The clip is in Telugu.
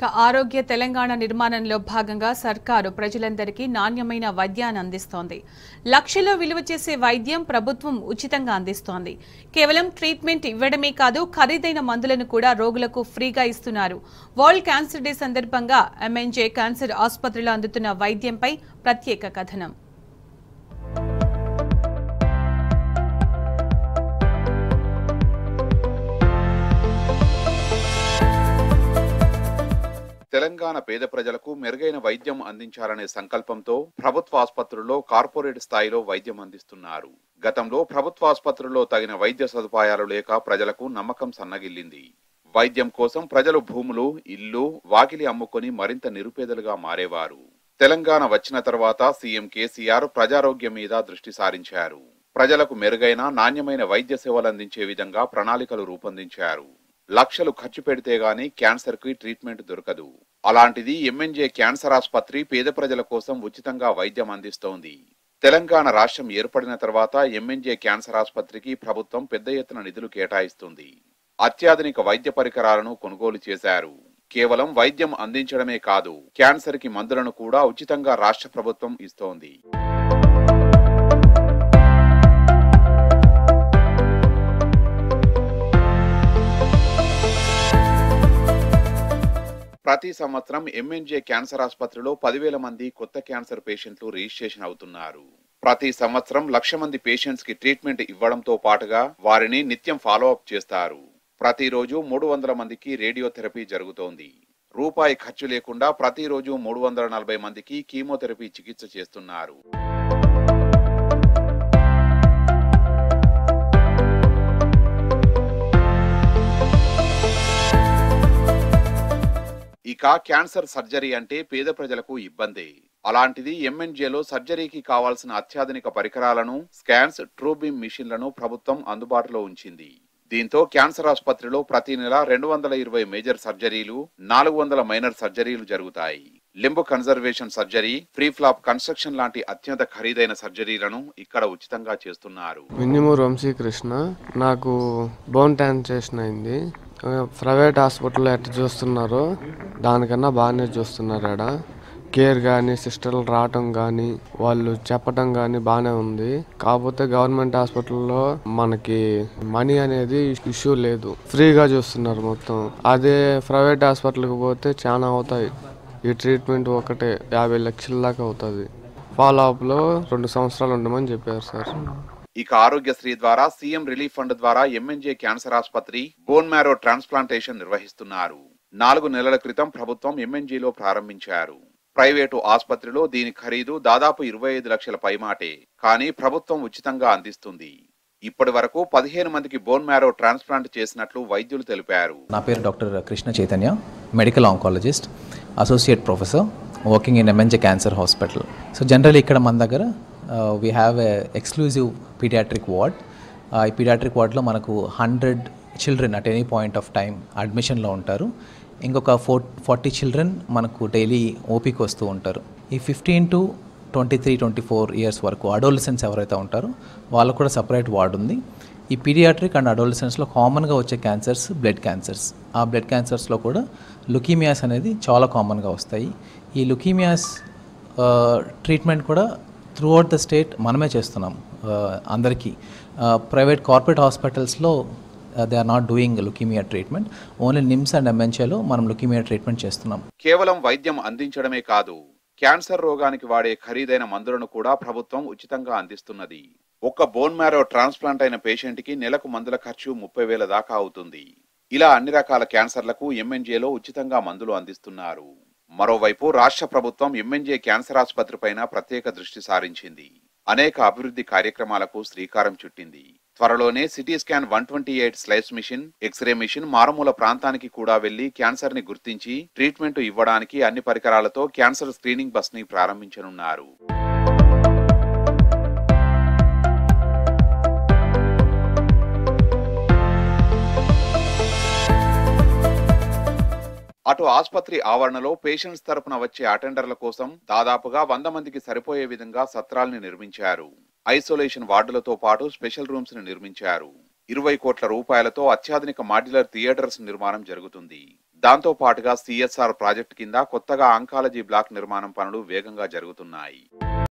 ఇక ఆరోగ్య తెలంగాణ నిర్మాణంలో భాగంగా సర్కారు ప్రజలందరికీ నాణ్యమైన వైద్యాన్ని అందిస్తోంది లక్షలో విలువ చేసే వైద్యం ప్రభుత్వం ఉచితంగా అందిస్తోంది కేవలం ట్రీట్మెంట్ ఇవ్వడమే కాదు ఖరీదైన మందులను కూడా రోగులకు ఫ్రీగా ఇస్తున్నారు వరల్డ్ క్యాన్సర్ డే సందర్భంగా ఎంఎన్జే క్యాన్సర్ ఆసుపత్రిలో అందుతున్న వైద్యంపై ప్రత్యేక కథనం తెలంగాణ పేద ప్రజలకు మెరుగైన వైద్యం అందించాలనే సంకల్పంతో ప్రభుత్వ ఆసుపత్రుల్లో కార్పొరేట్ స్థాయిలో వైద్యం అందిస్తున్నారు గతంలో ప్రభుత్వ ఆసుపత్రుల్లో తగిన వైద్య సదుపాయాలు లేక ప్రజలకు నమ్మకం సన్నగిల్లింది వైద్యం కోసం ప్రజలు భూములు ఇల్లు వాకిలి అమ్ముకొని మరింత నిరుపేదలుగా మారేవారు తెలంగాణ వచ్చిన తర్వాత సీఎం కేసీఆర్ ప్రజారోగ్యం మీద దృష్టి సారించారు ప్రజలకు మెరుగైన నాణ్యమైన వైద్య సేవలు అందించే విధంగా ప్రణాళికలు రూపొందించారు లక్షలు ఖర్చు పెడితే గాని క్యాన్సర్ కి ట్రీట్మెంట్ దొరకదు అలాంటిది ఎంఎన్జే క్యాన్సర్ ఆసుపత్రి పేద ప్రజల కోసం ఉచితంగా వైద్యం అందిస్తోంది తెలంగాణ రాష్ట్రం ఏర్పడిన తర్వాత ఎంఎన్జే క్యాన్సర్ ఆసుపత్రికి ప్రభుత్వం పెద్ద ఎత్తున నిధులు కేటాయిస్తుంది అత్యాధునిక వైద్య పరికరాలను కొనుగోలు చేశారు కేవలం వైద్యం అందించడమే కాదు క్యాన్సర్ కి మందులను కూడా ఉచితంగా రాష్ట్ర ప్రభుత్వం ఇస్తోంది ప్రతి సంవత్సరం ఎంఎన్జే క్యాన్సర్ ఆసుపత్రిలో పదివేల మంది కొత్త క్యాన్సర్ పేషెంట్లు రిజిస్ట్రేషన్ అవుతున్నారు ప్రతి సంవత్సరం లక్ష మంది పేషెంట్స్ కి ట్రీట్మెంట్ ఇవ్వడంతో పాటుగా వారిని నిత్యం ఫాలో అప్ చేస్తారు ప్రతిరోజు మూడు వందల మందికి రేడియోథెరపీ జరుగుతోంది రూపాయి ఖర్చు లేకుండా ప్రతిరోజు మూడు వందల నలభై మందికి కీమోథెరపీ చికిత్స చేస్తున్నారు ఇక క్యాన్సర్ సర్జరీ అంటే పేద ప్రజలకు ఇబ్బందే అలాంటిది ఎంఎన్జేలో సర్జరీకి కావాల్సిన అత్యాధునిక పరికరాలను స్కాన్స్ ట్రూబీమ్ మిషన్లను ప్రభుత్వం అందుబాటులో ఉంచింది దీంతో క్యాన్సర్ ఆసుపత్రిలో ప్రతి నెల రెండు వందల ఇరవై మేజర్ సర్జరీలు నాలుగు వందల మైనర్ సర్జరీలు జరుగుతాయి limb conservation surgery free flap construction లాంటి అత్యంత ఖరీదైన సర్జరీలను ఇక్కడ ఉచితంగా చేస్తున్నారు మిన్నిమూరు వంశీకృష్ణ నాకు బోన్ ట్రాన్స్లేషన్ అయింది ఆ, ప్రైవేట్ హాస్పిటల్లో ఎట్లా చూస్తున్నారో దానికన్నా బాగానే చూస్తున్నారు ఆడ కేర్ కానీ సిస్టర్లు రావటం కానీ వాళ్ళు చెప్పటం కానీ బాగానే ఉంది కాకపోతే గవర్నమెంట్ హాస్పిటల్లో మనకి మనీ అనేది ఇష్యూ లేదు ఫ్రీగా చూస్తున్నారు మొత్తం అదే ప్రైవేట్ హాస్పిటల్కి పోతే చాలా అవుతాయి ఈ ట్రీట్మెంట్ ఒకటే యాభై లక్షల దాకా అవుతుంది ఫాలో అప్లో రెండు సంవత్సరాలు ఉండమని చెప్పారు సార్ ఇక ఆరోగ్యశ్రీ ద్వారా సీఎం రిలీఫ్ ఫండ్ ద్వారా ఎంఎన్జే క్యాన్సర్ ఆసుపత్రి బోన్ మ్యారో ట్రాన్స్ప్లాంటేషన్ నిర్వహిస్తున్నారు నాలుగు నెలల క్రితం ప్రభుత్వం ఎంఎన్జీలో ప్రారంభించారు ప్రైవేటు ఆసుపత్రిలో దీని ఖరీదు దాదాపు ఇరవై ఐదు లక్షల పైమాటే కానీ ప్రభుత్వం ఉచితంగా అందిస్తుంది ఇప్పటి వరకు పదిహేను మందికి బోన్ మ్యారో ట్రాన్స్ప్లాంట్ చేసినట్లు వైద్యులు తెలిపారు నా పేరు doctor Krishna Chaitanya medical oncologist associate professor working in M N J cancer hospital so general ఇక్కడ మన దగ్గర we have a exclusive paediatric ward ఈ పీడియాట్రిక్ వార్డ్లో మనకు hundred children at any point of time అడ్మిషన్లో ఉంటారు ఇంకొక ఫోర్ ఫార్టీ చిల్డ్రన్ మనకు డైలీ ఓపీకి వస్తూ ఉంటారు ఈ fifteen to twenty three twenty four years వరకు అడోలసెన్స్ ఎవరైతే ఉంటారో వాళ్ళకు కూడా సపరేట్ వార్డ్ ఉంది ఈ పీడియాట్రిక్ అండ్ అడోలసెన్స్లో కామన్గా వచ్చే క్యాన్సర్స్ బ్లడ్ క్యాన్సర్స్ ఆ బ్లడ్ క్యాన్సర్స్లో కూడా లుకీమియాస్ అనేది చాలా కామన్గా వస్తాయి ఈ లుకీమియాస్ ట్రీట్మెంట్ కూడా త్రూ అవుట్ ద స్టేట్ మనమే చేస్తున్నాం ఆ, అందరికీ ప్రైవేట్ కార్పొరేట్ హాస్పిటల్స్లో they are not doing leukaemia treatment only NIMS and ఎంఎన్చేలో మనం లుకీమియా ట్రీట్మెంట్ చేస్తున్నాం కేవలం వైద్యం అందించడమే కాదు క్యాన్సర్ రోగానికి వాడే ఖరీదైన మందులను కూడా ప్రభుత్వం ఉచితంగా అందిస్తున్నది ఒక్క బోన్ మ్యారో ట్రాన్స్ప్లాంట్ అయిన పేషెంట్ కి నెలకు మందుల ఖర్చు ముప్పై వేల దాకా అవుతుంది ఇలా అన్ని రకాల క్యాన్సర్లకు ఎంఎన్జేలో ఉచితంగా మందులు అందిస్తున్నారు మరోవైపు రాష్ట్ర ప్రభుత్వం ఎంఎన్జే క్యాన్సర్ ఆసుపత్రి పైన ప్రత్యేక దృష్టి సారించింది అనేక అభివృద్ధి కార్యక్రమాలకు శ్రీకారం చుట్టింది త్వరలోనే C T scan one twenty eight slice machine x ray machine మారుమూల ప్రాంతానికి కూడా వెళ్లి క్యాన్సర్ ని గుర్తించి ట్రీట్మెంట్ ఇవ్వడానికి అన్ని పరికరాలతో క్యాన్సర్ స్క్రీనింగ్ బస్ ని ప్రారంభించనున్నారు అటు ఆసుపత్రి ఆవరణలో పేషెంట్స్ తరపున వచ్చే అటెండర్ల కోసం దాదాపుగా వంద మందికి సరిపోయే విధంగా సత్రాల్ని నిర్మించారు ఐసోలేషన్ వార్డులతో పాటు స్పెషల్ రూమ్స్ ని నిర్మించారు ఇరవై కోట్ల రూపాయలతో అత్యాధునిక మాడ్యులర్ థియేటర్స్ నిర్మాణం జరుగుతుంది దాంతో పాటుగా సిఎస్ఆర్ ప్రాజెక్టు కింద కొత్తగా ఆంకాలజీ బ్లాక్ నిర్మాణం పనులు వేగంగా జరుగుతున్నాయి